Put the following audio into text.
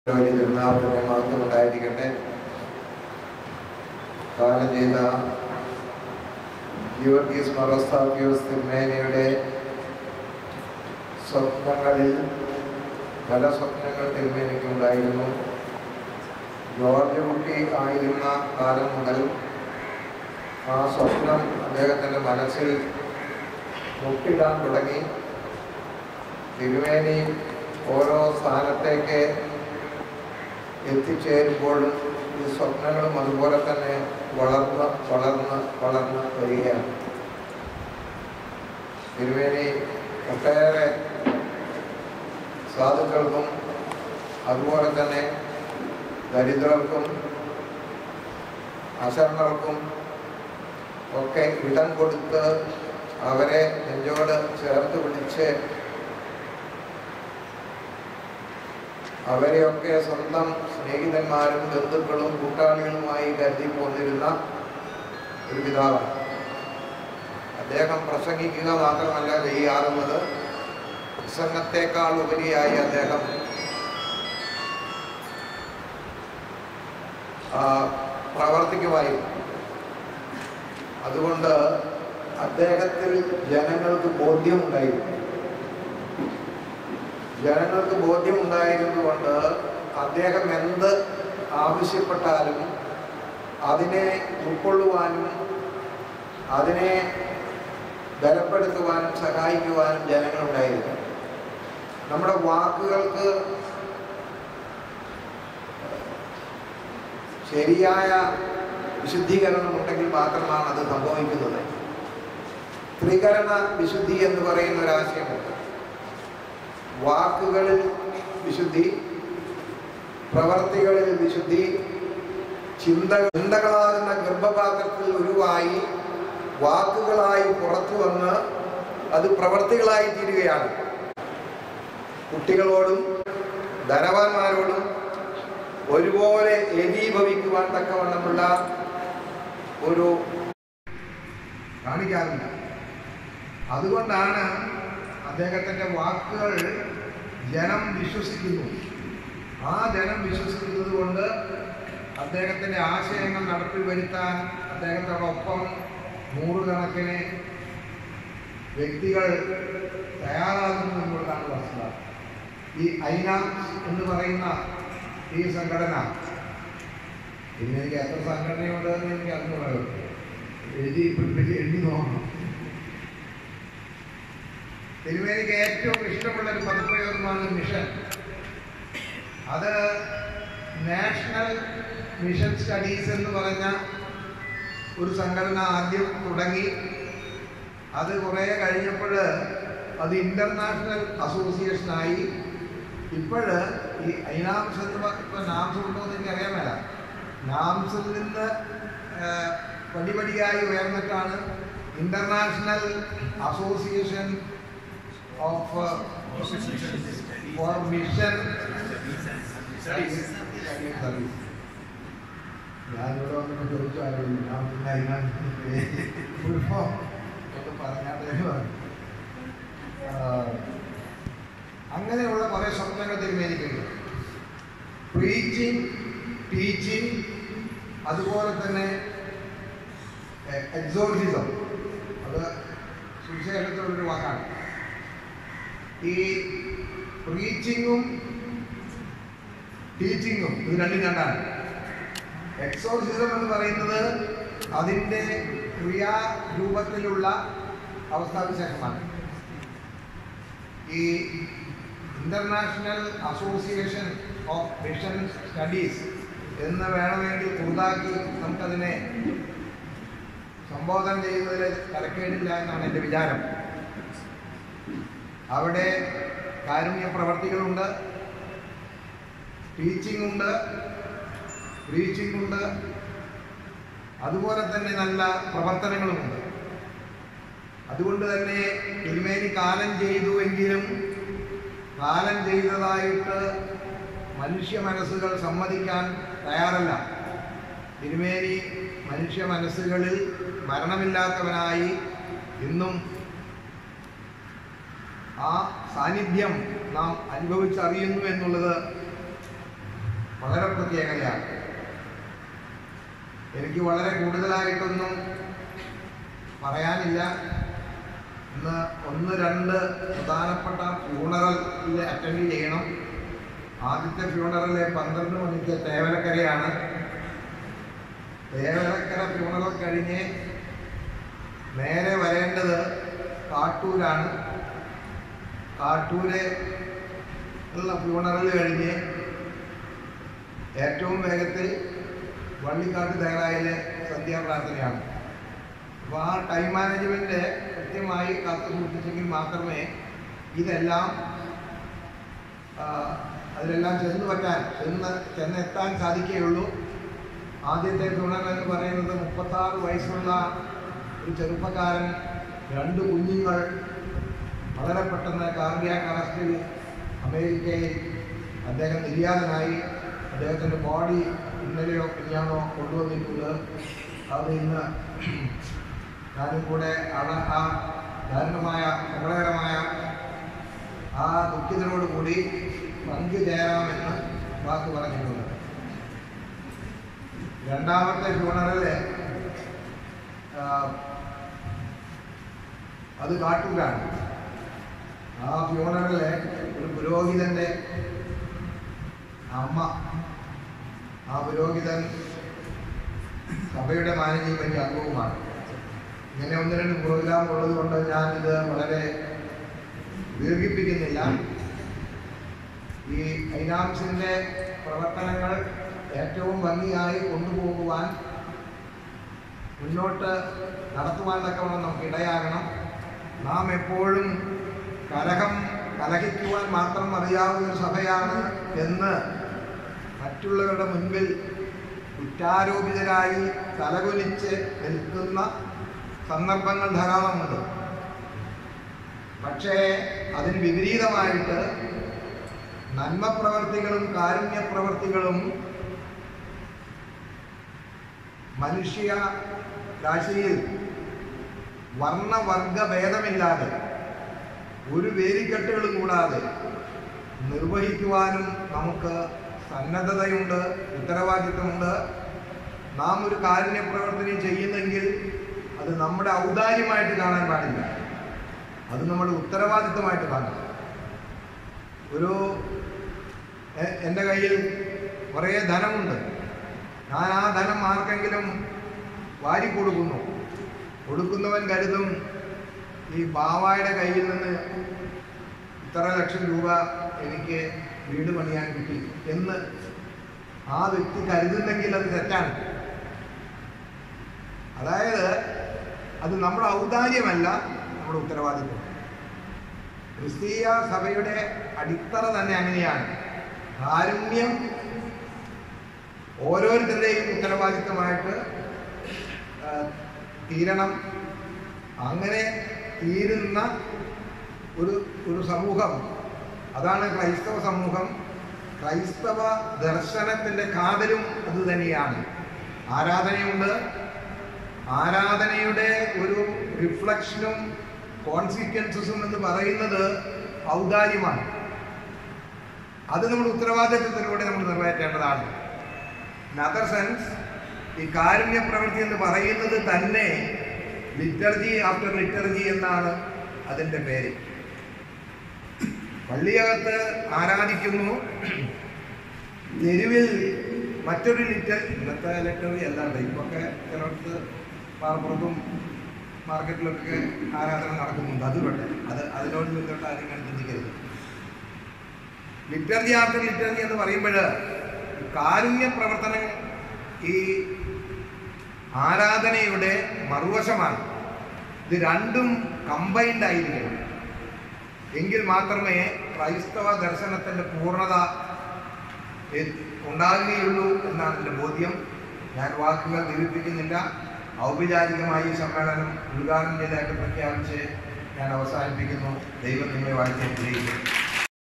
വലിയ തിരുനാമത്തിന് മഹത്വം ഉണ്ടായിരിക്കട്ടെ കാലം ചെയ്ത യുവർഗീസ് മറസ്താഫിയോസ് തിരുമേനയുടെ സ്വപ്നങ്ങളിൽ പല സ്വപ്നങ്ങൾ തിരുമേനിക്കുണ്ടായിരുന്നു ജോർജ് കുട്ടി ആയിരുന്ന കാലം മുതൽ ആ സ്വപ്നം അദ്ദേഹത്തിൻ്റെ മനസ്സിൽ മുട്ടിടാൻ തുടങ്ങി തിരുമേനി ഓരോ സ്ഥാനത്തേക്ക് എത്തിച്ചേരുമ്പോൾ ഈ സ്വപ്നങ്ങളും അതുപോലെ തന്നെ വളർന്ന് വളർന്ന് വളർന്ന് വരികയാണ് തിരുവേനി ഒട്ടേറെ സാധുക്കൾക്കും അതുപോലെ തന്നെ ദരിദ്രർക്കും അശരണർക്കും ഒക്കെ ഇടം കൊടുത്ത് അവരെ നെഞ്ചോട് ചേർത്ത് പിടിച്ച് അവരെയൊക്കെ സ്വന്തം സ്നേഹിതന്മാരും ബന്ധുക്കളും കൂട്ടാളികളുമായി കരുതി പോന്നിരുന്ന ഒരു പിതാവാണ് അദ്ദേഹം പ്രസംഗിക്കുക മാത്രമല്ല ചെയ്യാറുള്ളത് പ്രസംഗത്തെക്കാൾ ഉപരിയായി അദ്ദേഹം ആ, പ്രവർത്തിക്കുമായിരുന്നു അതുകൊണ്ട് അദ്ദേഹത്തിൽ ജനങ്ങൾക്ക് ബോധ്യമുണ്ടായിരുന്നു ജനങ്ങൾക്ക് ബോധ്യമുണ്ടായിരുന്നുകൊണ്ട് അദ്ദേഹം എന്ത് ആവശ്യപ്പെട്ടാലും അതിനെ ഉൾക്കൊള്ളുവാനും അതിനെ ബലപ്പെടുത്തുവാനും സഹായിക്കുവാനും ജനങ്ങളുണ്ടായിരുന്നു നമ്മുടെ വാക്കുകൾക്ക് ശരിയായ വിശുദ്ധീകരണം ഉണ്ടെങ്കിൽ മാത്രമാണ് അത് സംഭവിക്കുന്നത് ത്രികരണ വിശുദ്ധി എന്ന് പറയുന്ന ഒരു ആശയമുണ്ട് വാക്കുകളിൽ വിശുദ്ധി പ്രവർത്തികളിൽ വിശുദ്ധി ചിന്ത ചിന്തകളാകുന്ന ഗർഭപാത്രത്തിൽ ഉരുവായി വാക്കുകളായി പുറത്തു വന്ന് അത് പ്രവർത്തികളായി തീരുകയാണ് കുട്ടികളോടും ധനവാന്മാരോടും ഒരുപോലെ ഏകീഭവിക്കുവാൻ തക്കവണ്ണമുള്ള ഒരു കാണിക്കാറില്ല അതുകൊണ്ടാണ് അദ്ദേഹത്തിൻ്റെ വാക്കുകൾ ജനം വിശ്വസിക്കുന്നു ആ ജനം വിശ്വസിക്കുന്നത് കൊണ്ട് അദ്ദേഹത്തിൻ്റെ ആശയങ്ങൾ നടപ്പിൽ വരുത്താൻ അദ്ദേഹത്തോടൊപ്പം നൂറുകണക്കിന് വ്യക്തികൾ തയ്യാറാകുന്നു എന്നുള്ളതാണ് വസ്തുത ഈ ഐനാക്സ് എന്ന് പറയുന്ന ഈ സംഘടന പിന്നെ എനിക്ക് എത്ര സംഘടനയുണ്ടെന്ന് എനിക്ക് അറിഞ്ഞു എഴുതി പ്രിപ്പേർ എഴുതി നോക്കണം തിരുവേദിക്ക് ഏറ്റവും ഇഷ്ടമുള്ള ഒരു പദപ്രയോഗമാണ് മിഷൻ അത് നാഷണൽ മിഷൻ സ്റ്റഡീസ് എന്ന് പറഞ്ഞ ഒരു സംഘടന ആദ്യം തുടങ്ങി അത് കുറേ കഴിഞ്ഞപ്പോൾ അത് ഇൻ്റർനാഷണൽ അസോസിയേഷനായി ഇപ്പോൾ ഈ ഐനാംസ് എന്ന് ഇപ്പോൾ നാംസ് ഉണ്ടോ എന്ന് എനിക്ക് അറിയാൻ മേല നാംസിൽ നിന്ന് ആ, പടിപടിയായി ഉയർന്നിട്ടാണ് international association of for mission service ഞാനിവിടെ വന്നിട്ട് ചോദിച്ചു ആരോടും ഞാൻ പിന്നെ അതിനകത്ത് ഫുൾ ഫോം ഒന്ന് പറഞ്ഞാട്ടേ പറഞ്ഞു ആ, അങ്ങനെയുള്ള കുറേ സ്വപ്നങ്ങൾ തിരുമേനിക്കുന്നുണ്ട് പ്രീച്ചിങ് ടീച്ചിങ് അതുപോലെ തന്നെ എക്സോർസിസം അത് സുവിശേഷത്തിലുള്ളൊരു വാക്കാണ് ഈ പ്രീച്ചിങ്ങും ടീച്ചിങ്ങും ഇത് രണ്ടും രണ്ടാണ് എക്സോർസിസം എന്ന് പറയുന്നത് അതിൻ്റെ ക്രിയാരൂപത്തിലുള്ള അവസ്ഥാവിശേഷമാണ് ഈ international association of mission studies എന്ന് വേണമെങ്കിൽ കുറുതാക്കി നമുക്കതിനെ സംബോധന ചെയ്യുന്നതിൽ തരക്കേടില്ല എന്നാണ് എൻ്റെ വിചാരം അവിടെ കാരുണ്യ പ്രവർത്തികളുണ്ട് ടീച്ചിങ് ഉണ്ട് പ്രീച്ചിങ് ഉണ്ട് അതുപോലെ തന്നെ നല്ല പ്രവർത്തനങ്ങളുമുണ്ട് അതുകൊണ്ട് തന്നെ തിരുമേനി കാലം ചെയ്തുവെങ്കിലും കാലം ചെയ്തതായിട്ട് മനുഷ്യ മനസ്സുകൾ സമ്മതിക്കാൻ തയ്യാറല്ല തിരുമേനി മനുഷ്യ മനസ്സുകളിൽ മരണമില്ലാത്തവനായി ഇന്നും ആ സാന്നിധ്യം നാം അനുഭവിച്ചറിയുന്നു എന്നുള്ളത് വളരെ പ്രത്യേകതയാണ് എനിക്ക് വളരെ കൂടുതലായിട്ടൊന്നും പറയാനില്ല ഇന്ന് ഒന്ന് രണ്ട് പ്രധാനപ്പെട്ട ഫ്യൂണറൽ അറ്റൻഡ് ചെയ്യണം ആദ്യത്തെ ഫ്യൂണറല് പന്ത്രണ്ട് മണിക്ക് തേവലക്കരയാണ് തേവലക്കര ഫ്യൂണറൽ കഴിഞ്ഞ് നേരെ വരേണ്ടത് കാട്ടൂരാണ് കാട്ടൂര് ഉള്ള ഫ്യൂണറൽ കഴിഞ്ഞ് ഏറ്റവും വേഗത്തിൽ വള്ളിക്കാട്ട് ദേറായിലെ സന്ധ്യാപ്രാർത്ഥനയാണ് അപ്പോൾ ആ ടൈം മാനേജ്മെൻറ്റ് കൃത്യമായി കാത്തു സൂക്ഷിച്ചെങ്കിൽ മാത്രമേ ഇതെല്ലാം ആ, അതിലെല്ലാം ചെന്ന് പറ്റാൻ ചെന്ന് ചെന്നെത്താൻ സാധിക്കുകയുള്ളൂ ആദ്യത്തെ തുണൽ എന്ന് പറയുന്നത് മുപ്പത്താറ് വയസ്സുള്ള ഒരു ചെറുപ്പക്കാരൻ രണ്ട് കുഞ്ഞുങ്ങൾ വളരെ പെട്ടെന്ന് കാർഡിയാക് അറസ്റ്റിൽ അമേരിക്കയിൽ അദ്ദേഹം നിര്യാതനായി അദ്ദേഹത്തിൻ്റെ ബോഡി ഇന്നലെയോ പിന്നെയാണോ കൊണ്ടുവന്നിട്ടുണ്ട് അത് ഇന്ന് ഞാനും കൂടെ അവിടെ ആ ദാരുണമായ സങ്കടകരമായ ആ ദുഃഖിതരോട് കൂടി പങ്കുചേരാമെന്ന് വാക്ക് പറഞ്ഞിട്ടുണ്ട് രണ്ടാമത്തെ ഫ്യൂണറല് ആ, അത് കാട്ടൂരാണ് ആ ഫ്യൂണറല് ഒരു പുരോഹിതന്റെ അമ്മ ആ പുരോഹിതൻ സഭയുടെ മാനേജ്മെന്റ് അംഗവുമാണ് ഇങ്ങനെ ഒന്ന് രണ്ട് പ്രോഗ്രാം ഉള്ളത് കൊണ്ട് ഞാൻ ഇത് വളരെ ദീർഘിപ്പിക്കുന്നില്ല ഈ ഐനാംസിന്റെ പ്രവർത്തനങ്ങൾ ഏറ്റവും ഭംഗിയായി കൊണ്ടുപോകുവാൻ മുന്നോട്ട് നടത്തുവാൻ തക്കവണ്ണം നമുക്ക് ഇടയാകണം നാം എപ്പോഴും കലഹം കലഹിക്കുവാൻ മാത്രം അറിയാവുന്ന ഒരു സഭയാണ് എന്ന് മറ്റുള്ളവരുടെ മുൻപിൽ കുറ്റാരോപിതരായി തലകുനിച്ച് നിൽക്കുന്ന സന്ദർഭങ്ങൾ ധാരാളമുണ്ട് പക്ഷേ അതിന് വിപരീതമായിട്ട് നന്മ പ്രവർത്തികളും കാരുണ്യ പ്രവർത്തികളും മനുഷ്യ രാശിയിൽ വർണ്ണവർഗ ഭേദമില്ലാതെ ഒരു വേലിക്കെട്ടുകളും കൂടാതെ നിർവഹിക്കുവാനും നമുക്ക് സന്നദ്ധതയുണ്ട് ഉത്തരവാദിത്വമുണ്ട് നാം ഒരു കാരുണ്യ പ്രവർത്തനം ചെയ്യുന്നെങ്കിൽ അത് നമ്മുടെ ഔദാര്യമായിട്ട് കാണാൻ പാടില്ല അത് നമ്മുടെ ഉത്തരവാദിത്വമായിട്ട് കാണണം ഒരു എ- എൻ്റെ കയ്യിൽ കുറേ ധനമുണ്ട് ഞാൻ ആ ധനം ആർക്കെങ്കിലും വാരി കൊടുക്കുന്നു കൊടുക്കുന്നവൻ കരുതും ഈ ബാവായുടെ കയ്യിൽ നിന്ന് ഇത്ര ലക്ഷം രൂപ എനിക്ക് വീട് പണിയാൻ കിട്ടി എന്ന് ആ വ്യക്തി കരുതുന്നെങ്കിൽ അത് തെറ്റാണ് അതായത് അത് നമ്മുടെ ഔദാര്യമല്ല നമ്മുടെ ഉത്തരവാദിത്വം ക്രിസ്തീയ സഭയുടെ അടിത്തറ തന്നെ അങ്ങനെയാണ് കാരുണ്യം ഓരോരുത്തരുടെയും ഉത്തരവാദിത്തമായിട്ട് ആ, തീരണം അങ്ങനെ തീരുന്ന ഒരു ഒരു സമൂഹം അതാണ് ക്രൈസ്തവ സമൂഹം ക്രൈസ്തവ ദർശനത്തിൻ്റെ കാതലും അത് തന്നെയാണ് ആരാധനയുണ്ട് ആരാധനയുടെ ഒരു റിഫ്ലക്ഷനും കോൺസിക്വൻസസും എന്ന് പറയുന്നത് ഔദാര്യമാണ് അത് നമ്മൾ ഉത്തരവാദിത്വത്തിലൂടെ നമ്മൾ നിറവേറ്റേണ്ടതാണ് അതർ സെൻസ് ഈ കാരുണ്യ പ്രവൃത്തി എന്ന് പറയുന്നത് തന്നെ ലിറ്റർജി ആഫ്റ്റർ ലിറ്റർജി എന്നാണ് അതിൻ്റെ പേര് പള്ളിയകത്ത് ആരാധിക്കുന്നു തെരുവിൽ മറ്റൊരു ലിറ്റർ ഇന്നത്തെ ലിറ്ററി അല്ലാണ്ട് ഇപ്പൊക്കെ ചിലർക്ക് പാർപ്പുറത്തും മാർക്കറ്റിലൊക്കെ ആരാധന നടക്കുന്നുണ്ട് അത് വേണ്ടേ അത് അതിനോട് ബന്ധപ്പെട്ട് ആരും ഇങ്ങനെ ചിന്തിക്കരുത് ലിറ്റർജി ആഫ്റ്റർ ലിറ്റർജി എന്ന് പറയുമ്പോൾ കാരുണ്യ പ്രവർത്തനം ഈ ആരാധനയുടെ മറുവശമാണ് ഇത് രണ്ടും കമ്പൈൻഡ് ആയിരിക്കണം എങ്കിൽ മാത്രമേ ക്രൈസ്തവ ദർശനത്തിൻ്റെ പൂർണ്ണത എ- ഉണ്ടാകുകയുള്ളൂ എന്നാണ് എൻ്റെ ബോധ്യം ഞാൻ വാക്കുകൾ ദീർഘിപ്പിക്കുന്നില്ല ഔപചാരികമായി ഈ സമ്മേളനം ഉദ്ഘാടനം ചെയ്തതായിട്ട് പ്രഖ്യാപിച്ച് ഞാൻ അവസാനിപ്പിക്കുന്നു ദൈവം നിങ്ങളെ വാഴ്ച